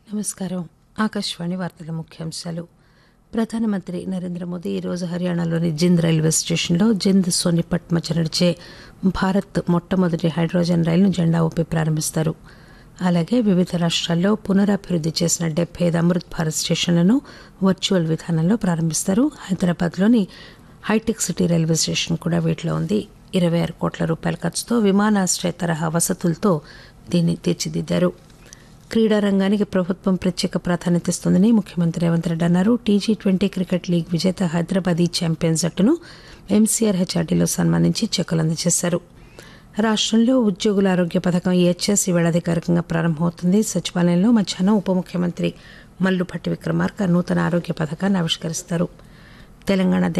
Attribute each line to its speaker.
Speaker 1: నమస్కారం ఆకాశవాణి వార్తల ముఖ్యాంశాలు ప్రధానమంత్రి నరేంద్ర మోదీ ఈరోజు హర్యానాలోని జింద్ రైల్వే స్టేషన్లో జింద్ సోనిపట్ మధ్య నడిచే భారత్ మొట్టమొదటి హైడ్రోజన్ రైలును జెండా ఊపి ప్రారంభిస్తారు అలాగే వివిధ రాష్ట్రాల్లో పునరాభివృద్ది చేసిన డెబ్బై ఐదు అమృత్ భారత్ స్టేషన్లను వర్చువల్ విధానంలో ప్రారంభిస్తారు హైదరాబాద్లోని హైటెక్ సిటీ రైల్వే స్టేషన్ కూడా వీటిలో ఉంది ఇరవై ఆరు కోట్ల రూపాయల ఖర్చుతో విమానాశ్రయ తరహా వసతులతో దీన్ని తీర్చిదిద్దారు క్రీడా రంగానికి ప్రభుత్వం ప్రత్యేక ప్రాధాన్యత ఇస్తుందని ముఖ్యమంత్రి రేవంత్ రెడ్డి అన్నారు టీజీ ట్వంటీ క్రికెట్ లీగ్ విజేత హైదరాబాద్ ఈ ఛాంపియన్ జట్టును ఎంసీఆర్ హెచ్ఆర్డీలో సన్మానించి చెక్కులు అందజేశారు రాష్ట్రంలో ఉద్యోగుల ఆరోగ్య పథకం ఈహెచ్ఎస్ ఈవేళ అధికారికంగా ప్రారంభమవుతుంది సచివాలయంలో మధ్యాహ్నం ఉప ముఖ్యమంత్రి మల్లుభట్టి విక్రమార్క నూతన ఆరోగ్య పథకాన్ని ఆవిష్కరిస్తారు తెలంగాణ